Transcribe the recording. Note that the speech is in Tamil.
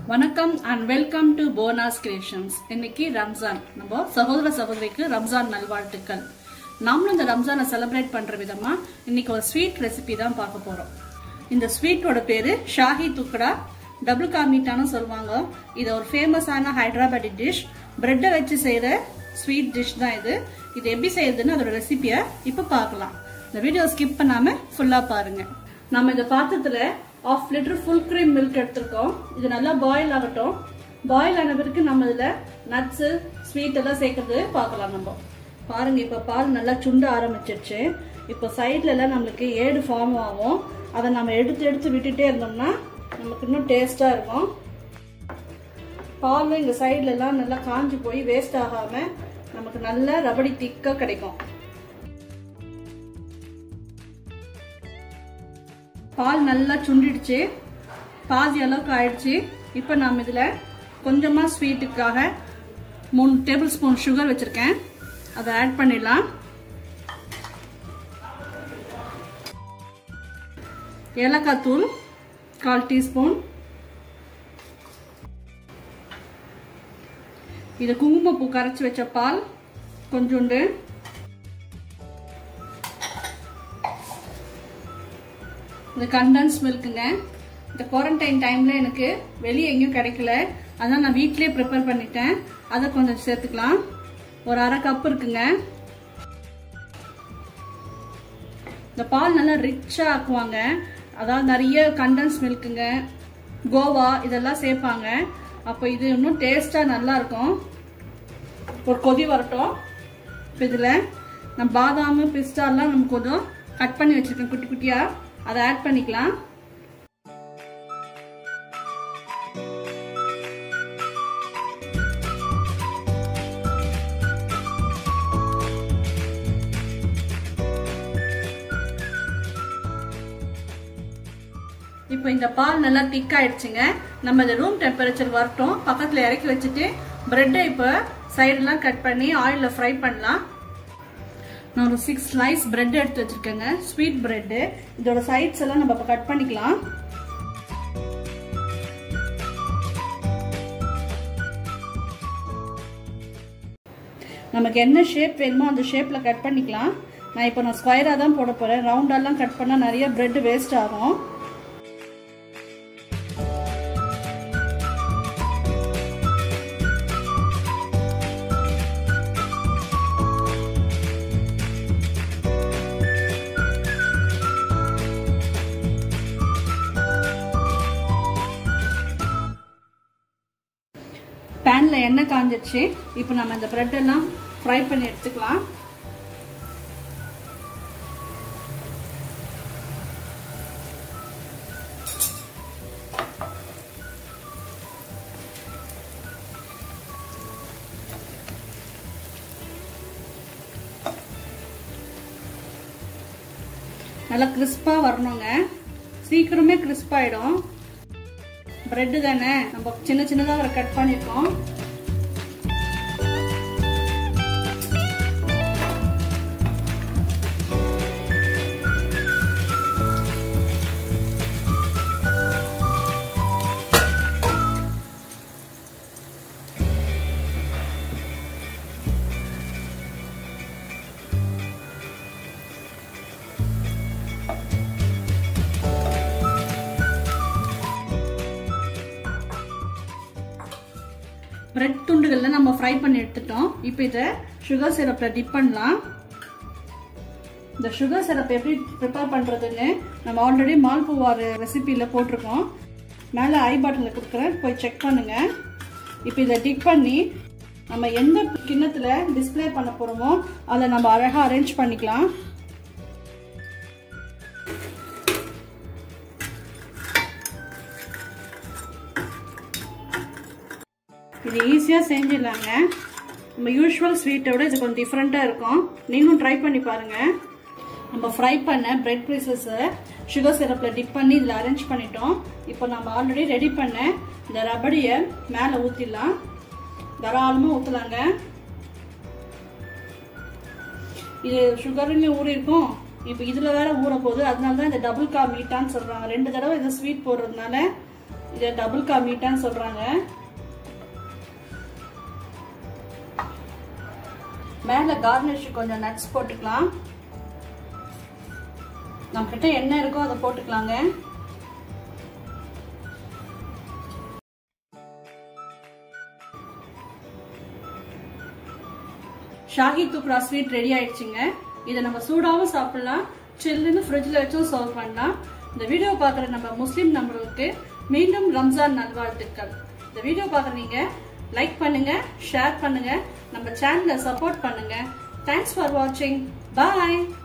வணக்கம் அண்ட் வெல்கம் டு போனாஸ் கிரியேஷன்ஸ் இன்னைக்கு ரம்ஜான் நம்ம சகோதர சகோதரிக்கு ரம்ஜான் நல்வாழ்த்துக்கள் நாமளும் இந்த ரம்ஜானை செலிப்ரேட் பண்ற விதமா இன்னைக்கு ஒரு ஸ்வீட் ரெசிபி தான் பார்க்க போறோம் இந்த ஸ்வீட்டோட பேரு ஷாஹி துக்கடா டபுள் காமிட்டான்னு சொல்லுவாங்க இது ஒரு ஃபேமஸான ஹைதராபாடி டிஷ் பிரெட்டை வச்சு செய்யற ஸ்வீட் டிஷ் தான் இது இது எப்படி செய்யறதுன்னு அதோட ரெசிபியை இப்போ பார்க்கலாம் இந்த வீடியோ ஸ்கிப் பண்ணாம ஃபுல்லா பாருங்க நம்ம இந்த பாத்திரத்துல half litre full cream milk எடுத்திருக்கோம் இது நல்லா பாயில் ஆகட்டும் பாயில் ஆன பிறகு நம்ம இதுல நட்ஸ் ஸ்வீட் எல்லாம் சேர்க்கறது பார்க்கலாம் நம்ம பாருங்க இப்ப பால் நல்லா சுண்ட ஆரம்பிச்சிருச்சு இப்போ சைட்ல எல்லாம் நம்மளுக்கு ஏடு ஃபார்ம் ஆகும் அதை நம்ம எடுத்து எடுத்து விட்டுட்டே இருந்தோம்னா நமக்கு இன்னும் டேஸ்டா இருக்கும் பால் இங்க சைட்ல எல்லாம் நல்லா காஞ்சி போய் வேஸ்ட் ஆகாம நமக்கு நல்ல ரபடி திக்கா கிடைக்கும் பால் நல்லா சுண்டிடுச்சு பாதி அளவுக்கு ஆயிடுச்சு இப்போ நாம் இதில் கொஞ்சமாக ஸ்வீட்டுக்காக மூணு டேபிள் ஸ்பூன் சுகர் வச்சுருக்கேன் அதை ஆட் பண்ணிடலாம் ஏலக்காய் தூள் கால் டீஸ்பூன் இது குங்குமப்பூ கரைச்சி வச்ச பால் கொஞ்சோண்டு இது கண்டன்ஸ் மில்க்குங்க இந்த குவாரண்டைன் டைமில் எனக்கு வெளியே எங்கேயும் கிடைக்கல அதான் நான் வீட்டிலே ப்ரிப்பேர் பண்ணிட்டேன் அதை கொஞ்சம் சேர்த்துக்கலாம் ஒரு அரை கப் இருக்குங்க இந்த பால் நல்லா ரிச்சாக ஆக்குவாங்க அதாவது நிறைய கண்டன்ஸ் மில்க்குங்க கோவா இதெல்லாம் சேர்ப்பாங்க அப்போ இது இன்னும் டேஸ்ட்டாக நல்லா இருக்கும் ஒரு கொதி வரட்டும் இப்போ இதில் நம்ம பாதாம் பிஸ்டாலாம் நம்ம கொஞ்சம் கட் பண்ணி வச்சுருக்கேன் குட்டி குட்டியாக அதை ஆட் பண்ணிக்கலாம் இப்போ இந்த பால் நல்லா திக் ஆயிடுச்சுங்க நம்ம இந்த ரூம் டெம்பரேச்சர் வரட்டும் பக்கத்தில் இறக்கி வச்சுட்டு பிரெட்டை இப்போ சைடெல்லாம் கட் பண்ணி ஆயிலில் ஃப்ரை பண்ணலாம் நான் ஒரு சிக்ஸ் ஸ்லைஸ் பிரெட் எடுத்து வச்சிருக்கேங்க ஸ்வீட் பிரெட்டு இதோட சைட்ஸ் எல்லாம் நம்ம இப்போ கட் பண்ணிக்கலாம் நமக்கு என்ன ஷேப் வேணுமோ அந்த ஷேப்பில் கட் பண்ணிக்கலாம் நான் இப்போ நான் ஸ்கொயராக தான் போட போகிறேன் ரவுண்டெல்லாம் கட் பண்ணால் நிறைய பிரெட் வேஸ்ட் ஆகும் பேனில் எண்ணெய் காஞ்சிடுச்சு இப்போ நம்ம இந்த ப்ரெட் எல்லாம் ஃப்ரை பண்ணி எடுத்துக்கலாம் நல்லா கிறிஸ்பாக வரணுங்க சீக்கிரமே கிறிஸ்பாயிடும் பிரெட்டு தானே நம்ம சின்ன சின்னதாக கட் பண்ணியிருக்கோம் பிரெட் துண்டுகள்ல நம்ம ஃப்ரை பண்ணி எடுத்துட்டோம் இப்போ இதை சுகர் சிரப்பில் டிப் பண்ணலாம் இந்த சுகர் சிரப் எப்படி ப்ரிப்பேர் பண்ணுறதுன்னு நம்ம ஆல்ரெடி மால்புவார் ரெசிபியில் போட்டிருக்கோம் மேலே ஐ பாட்டிலில் கொடுக்குறேன் போய் செக் பண்ணுங்க இப்போ இதை டிப் பண்ணி நம்ம எந்த கிண்ணத்தில் டிஸ்பிளே பண்ண போகிறோமோ அதை நம்ம அழகாக அரேஞ்ச் பண்ணிக்கலாம் இது ஈஸியாக செஞ்சிடலாங்க நம்ம யூஸ்வல் ஸ்வீட்டை விட இது கொஞ்சம் டிஃப்ரெண்ட்டாக இருக்கும் நீங்களும் ட்ரை பண்ணி பாருங்கள் நம்ம ஃப்ரை பண்ண பிரெட் பீசஸை சுகர் சிரப்பில் டிப் பண்ணி இதில் அரேஞ்ச் பண்ணிட்டோம் இப்போ நம்ம ஆல்ரெடி ரெடி பண்ண இந்த ரபடியை மேலே ஊற்றிடலாம் தாராளமாக ஊற்றலாங்க இது சுகர்லையும் ஊறி இருக்கும் இப்போ இதில் வேற ஊற போகுது அதனால தான் இந்த டபுள் கா மீட்டான்னு சொல்கிறாங்க ரெண்டு தடவை இதை ஸ்வீட் போடுறதுனால இதை டபுள் கா மீட்டான்னு சொல்றாங்க மேல கார்னிஷ் கொஞ்சம் நட்ஸ் போட்டுக்கலாம் நம்ம கிட்ட என்ன இருக்கோ அதை போட்டுக்கலாங்க ஷாஹி துப்ரா ஸ்வீட் ரெடி ஆயிடுச்சுங்க இதை நம்ம சூடாவும் சாப்பிடலாம் சில்லுன்னு ஃப்ரிட்ஜில் வச்சும் சர்வ் பண்ணலாம் இந்த வீடியோ பார்க்குற நம்ம முஸ்லீம் நம்பருக்கு மீண்டும் ரம்ஜான் நல்வாழ்த்துக்கள் இந்த வீடியோ பார்க்குற நீங்க லைக் பண்ணுங்க ஷேர் பண்ணுங்க நம்ம சேனலை சப்போர்ட் பண்ணுங்க தேங்க்ஸ் ஃபார் வாட்சிங் பாய்